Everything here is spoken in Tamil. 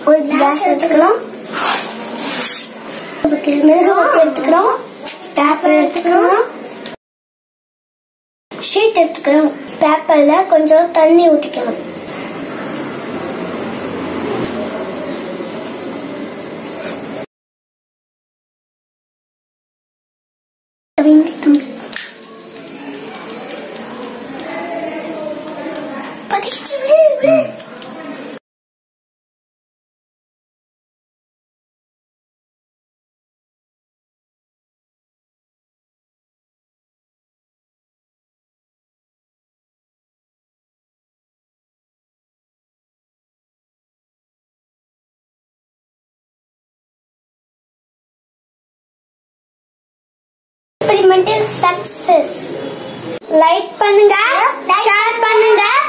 ஒரு கிளாஸ் எடுத்துக்கிறோம் மெழுகுபத்தி எடுத்துக்கிறோம் பேப்பர் எடுத்துக்கிறோம் ஷீட் எடுத்துக்கிறோம் பேப்பர்ல கொஞ்சம் தண்ணி ஊத்திக்கணும் பதிச்சு விடு விடு எக்ஸ்பெரிமெண்ட் சக்சஸ் லைக் பண்ணுங்க ஷேர் பண்ணுங்க